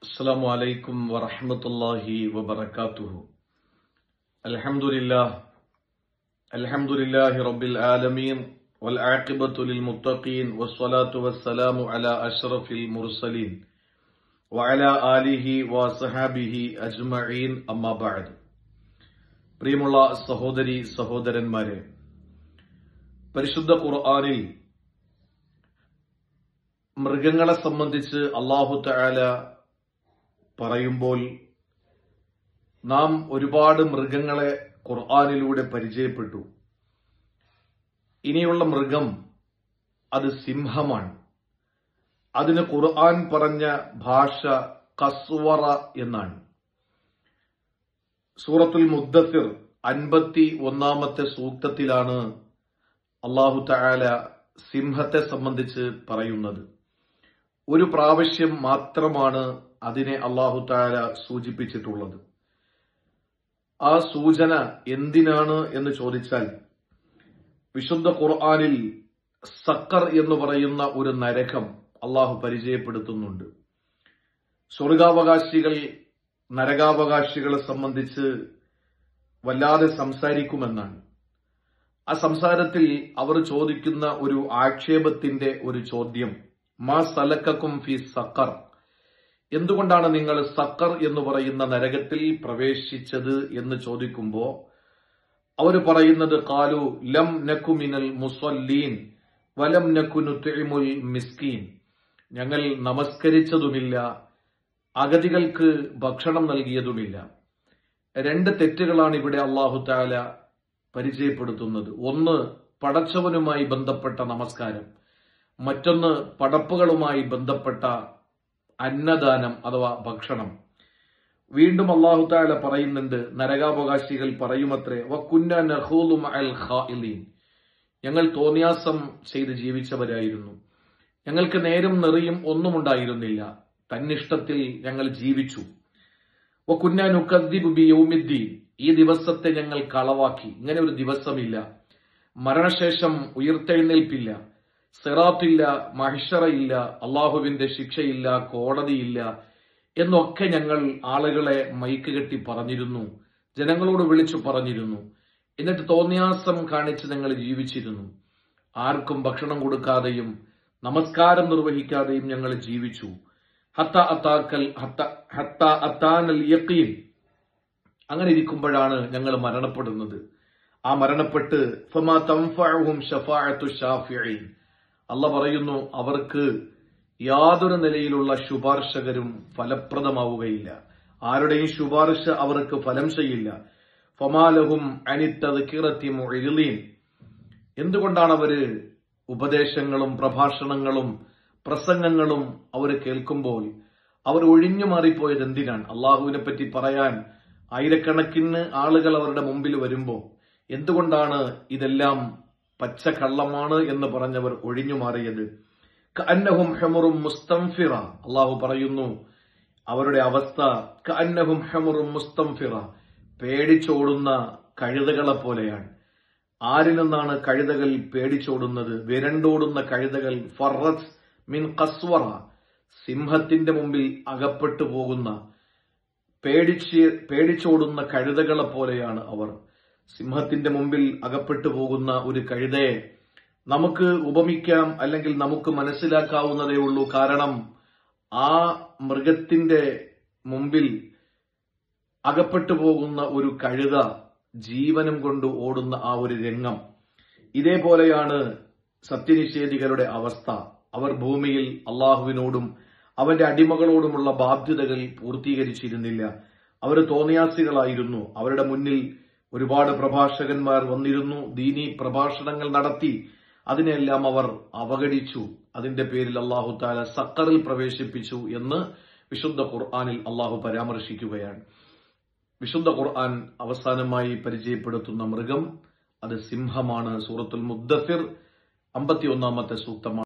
السلام عليكم ورحمة الله وبركاته الحمد لله الحمد لله رب العالمين والعاقبة للمتقين والصلاة والسلام على أشرف المرسلين وعلى آله وصحابه أجمعين أما بعد പ്രിയമുള്ള സഹോദരി സഹോദരന്മാരെ പരിശുദ്ധ ഖുർആനിൽ മൃഗങ്ങളെ സംബന്ധിച്ച് അള്ളാഹു തആല പറയുമ്പോൾ നാം ഒരുപാട് മൃഗങ്ങളെ ഖുർആനിലൂടെ പരിചയപ്പെട്ടു ഇനിയുള്ള മൃഗം അത് സിംഹമാണ് അതിന് ഖുർആൻ പറഞ്ഞ ഭാഷ കസ്വറ എന്നാണ് സൂറത്തുൽ മുദ്ദസിർ അൻപത്തി ഒന്നാമത്തെ സൂക്തത്തിലാണ് അള്ളാഹു തആല സിംഹത്തെ സംബന്ധിച്ച് പറയുന്നത് ഒരു പ്രാവശ്യം മാത്രമാണ് അതിനെ അള്ളാഹു താല സൂചിപ്പിച്ചിട്ടുള്ളത് ആ സൂചന എന്തിനാണ് എന്ന് ചോദിച്ചാൽ വിശുദ്ധ ഖുർആനിൽ സക്കർ എന്ന് പറയുന്ന ഒരു നരകം അള്ളാഹു പരിചയപ്പെടുത്തുന്നുണ്ട് സ്വർഗാവകാശികൾ നരകാവകാശികളെ സംബന്ധിച്ച് വല്ലാതെ സംസാരിക്കുമെന്നാണ് ആ സംസാരത്തിൽ അവർ ചോദിക്കുന്ന ഒരു ആക്ഷേപത്തിന്റെ ഒരു ചോദ്യം മാ സലക്കും ഫി സക്കർ എന്തുകൊണ്ടാണ് നിങ്ങൾ സക്കർ എന്ന് പറയുന്ന നരകത്തിൽ പ്രവേശിച്ചത് എന്ന് ചോദിക്കുമ്പോ അവർ പറയുന്നത് കാലു ലം നക്കുമിനൽ മുസല്ലീൻ വലം നക്കുനു തെളിമുൽ മിസ്കീൻ ഞങ്ങൾ നമസ്കരിച്ചതുമില്ല അഗതികൾക്ക് ഭക്ഷണം നൽകിയതുമില്ല രണ്ട് തെറ്റുകളാണ് ഇവിടെ അള്ളാഹു താല പരിചയപ്പെടുത്തുന്നത് ഒന്ന് പടച്ചവനുമായി ബന്ധപ്പെട്ട നമസ്കാരം മറ്റൊന്ന് പടപ്പുകളുമായി ബന്ധപ്പെട്ട അന്നദാനം അഥവാ ഭക്ഷണം വീണ്ടും അള്ളാഹു താല പറയുന്നുണ്ട് നരകാവകാശികൾ പറയുമത്രേ വക്കുന്ന നഹൂലും അൽ ഖായിലീൻ ഞങ്ങൾ തോന്നിയാസം ചെയ്ത് ജീവിച്ചവരായിരുന്നു ഞങ്ങൾക്ക് നേരും നെറിയും ഒന്നും ഉണ്ടായിരുന്നില്ല തന്നിഷ്ടത്തിൽ ഞങ്ങൾ ജീവിച്ചു യൗമിദ്ദീൻ ഈ ദിവസത്തെ ഞങ്ങൾ കളവാക്കി ഇങ്ങനെ ഒരു ദിവസമില്ല മരണശേഷം ഉയർത്തെഴുന്നേൽപ്പില്ല സിറാത്തില്ല മഹിഷറയില്ല അള്ളാഹുവിന്റെ ശിക്ഷയില്ല കോടതിയില്ല എന്നൊക്കെ ഞങ്ങൾ ആളുകളെ മൈക്ക് കെട്ടി പറഞ്ഞിരുന്നു ജനങ്ങളോട് വിളിച്ചു പറഞ്ഞിരുന്നു എന്നിട്ട് തോന്നിയാസം കാണിച്ച് ഞങ്ങൾ ജീവിച്ചിരുന്നു ആർക്കും ഭക്ഷണം കൊടുക്കാതെയും നമസ്കാരം നിർവഹിക്കാതെയും ഞങ്ങൾ ജീവിച്ചു ഹത്ത അത്താക്കൽ ഹത്ത അത്താനൽ യക്കീൻ അങ്ങനെ ഇരിക്കുമ്പോഴാണ് ഞങ്ങൾ മരണപ്പെടുന്നത് ആ മരണപ്പെട്ട് ഫമാ തംഫഅഹും ഷഫാഅത്തു ഷാഫിഈൻ അല്ല പറയുന്നു അവർക്ക് യാതൊരു നിലയിലുള്ള ശുപാർശകരും ഫലപ്രദമാവുകയില്ല ആരുടെയും ശുപാർശ അവർക്ക് ഫലം ചെയ്യില്ല ഫമാലഹും അനിത്തീൻ എന്തുകൊണ്ടാണ് അവര് ഉപദേശങ്ങളും പ്രഭാഷണങ്ങളും പ്രസംഗങ്ങളും അവർ കേൾക്കുമ്പോൾ അവർ ഒഴിഞ്ഞു മാറിപ്പോയത് എന്തിനാണ് അള്ളാഹുവിനെ പറ്റി പറയാൻ ആയിരക്കണക്കിന് ആളുകൾ അവരുടെ മുമ്പിൽ വരുമ്പോൾ എന്തുകൊണ്ടാണ് ഇതെല്ലാം പച്ചക്കള്ളമാണ് എന്ന് പറഞ്ഞവർ ഒഴിഞ്ഞു മാറിയത് കന്നഹും ഹെമുറും മുസ്തംഫിറ അള്ളാഹു പറയുന്നു അവരുടെ അവസ്ഥ കന്നഹും ഹെമുറും മുസ്തംഫിറ പേടിച്ചോടുന്ന കഴുതകളെ പോലെയാണ് ആരിൽ നിന്നാണ് കഴുതകൾ പേടിച്ചോടുന്നത് വിരണ്ടോടുന്ന കഴുതകൾ ഫറസ് മിൻ കസ്വറ സിംഹത്തിന്റെ മുമ്പിൽ അകപ്പെട്ടു പോകുന്ന പേടിച്ച് പേടിച്ചോടുന്ന കഴുതകളെ പോലെയാണ് അവർ സിംഹത്തിന്റെ മുമ്പിൽ അകപ്പെട്ടു പോകുന്ന ഒരു കഴുതയെ നമുക്ക് ഉപമിക്കാം അല്ലെങ്കിൽ നമുക്ക് മനസ്സിലാക്കാവുന്നതേ ഉള്ളൂ കാരണം ആ മൃഗത്തിന്റെ മുമ്പിൽ അകപ്പെട്ടു പോകുന്ന ഒരു കഴുത ജീവനം കൊണ്ട് ഓടുന്ന ആ ഒരു രംഗം ഇതേപോലെയാണ് സത്യനിഷേധികളുടെ അവസ്ഥ അവർ ഭൂമിയിൽ അള്ളാഹുവിനോടും അവന്റെ അടിമകളോടുമുള്ള ബാധ്യതകൾ പൂർത്തീകരിച്ചിരുന്നില്ല അവർ തോന്നിയാസികളായിരുന്നു അവരുടെ മുന്നിൽ ഒരുപാട് പ്രഭാഷകന്മാർ വന്നിരുന്നു ദീനി പ്രഭാഷണങ്ങൾ നടത്തി അതിനെല്ലാം അവർ അവഗണിച്ചു അതിന്റെ പേരിൽ അള്ളാഹു താല സക്കറിൽ പ്രവേശിപ്പിച്ചു എന്ന് വിശുദ്ധ ഖുർആാനിൽ അള്ളാഹു പരാമർശിക്കുകയാണ് വിശുദ്ധ ഖുർആൻ അവസാനമായി പരിചയപ്പെടുത്തുന്ന മൃഗം അത് സിംഹമാണ് സൂറത്തുൽ മുദ്ദഫിർ അമ്പത്തി ഒന്നാമത്തെ സൂക്തമാണ്